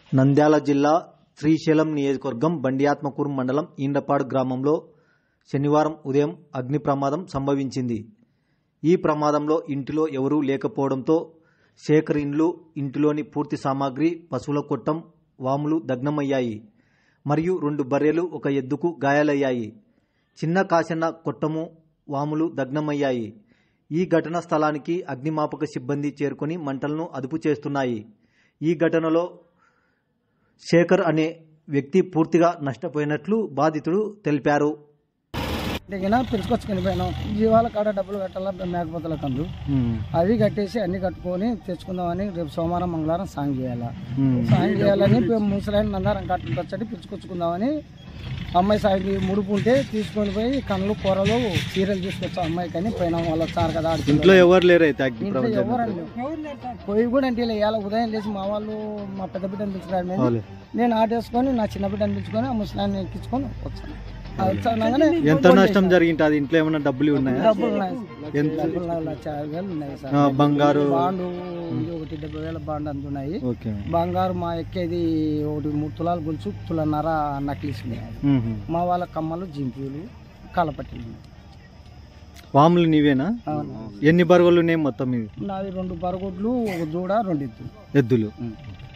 నంద్యాల జిల్లా శ్రీశైలం నియోజకవర్గం బండియాత్మకూరు మండలం ఈండ్రపాడు గ్రామంలో శనివారం ఉదయం అగ్ని ప్రమాదం సంభవించింది ఈ ప్రమాదంలో ఇంటిలో ఎవరూ లేకపోవడంతో శేఖర్ ఇండ్లు ఇంటిలోని పూర్తి సామాగ్రి పశువుల కొట్టం వాములు దగ్నమయ్యాయి మరియు రెండు బర్రెలు ఒక ఎద్దుకు గాయాలయ్యాయి చిన్న కాసిన కొట్టము వాములు దగ్నమయ్యాయి ఈ ఘటన స్థలానికి అగ్నిమాపక సిబ్బంది చేరుకొని మంటలను అదుపు చేస్తున్నాయి ఈ ఘటనలో శేఖర్ అనే వ్యక్తి పూర్తిగా నష్టపోయినట్లు బాధితుడు తెలిపారు దిగినా పిలుచుకొచ్చుకొని పోయినాం జీవాల కాడ డబ్బులు కట్టాలా మేకపోతల కందు అవి కట్టేసి అన్ని కట్టుకొని తెచ్చుకుందామని రేపు సోమవారం మంగళవారం సాంగ్ చేయాలా సాంగ్ చేయాలని పోయి ముసలాయన నందారం కట్టలు వచ్చి పిలుచుకొచ్చుకుందామని అమ్మాయి సాగి ముడుపు ఉంటే తీసుకొని పోయి కళ్ళు కూరలు చీరలు తీసుకొచ్చాం అమ్మాయి కానీ పోయినాం వాళ్ళు వచ్చారు కదా ఆడికి ఇంట్లో ఎవరు లేరు అయితే అగ్ని ఇంట్లో ప్రమాదం ఎవరండి పోయి కూడా అంటే ఇలా ఇవాళ ఉదయం లేచి మా వాళ్ళు మా పెద్ద బిడ్డను పిలుచుకురాడు అవులే. నేను ఆటేసుకొని నా చిన్న బిడ్డను పిలుచుకొని ఆ ముసలాన్ని ఎక్కించుకొని వచ్చాను ఆ వచ్చానగానే ఎంత నష్టం జరిగింది అది ఇంట్లో ఏమైనా డబ్బులు ఉన్నాయా డబ్బులు ఉన్నాయి ఎంత డబ్బులు నాకు లక్ష యాభై వేలు ఉన్నాయి సార్ ఆ, బంగారు బాండు ఇది ఒకటి డెబ్బై వేల బాండ్ అందున్నాయి ఓకే బంగారు మా ఎక్కేది ఒకటి మూడు తులాలు గొలుసు తులన్నర నక్లీస్ ఉన్నాయి మ్మ్. మా వాళ్ళ కమ్మలు జింపీలు కలపట్టిలు ఉన్నాయి. వాములు నీవేనా అవును. ఎన్ని బరువులు ఉన్నాయి మొత్తం ఇవి నాది రెండు బరగొడ్లు ఒక దూడ రెండు ఎద్దులు ఎద్దులు ఉం.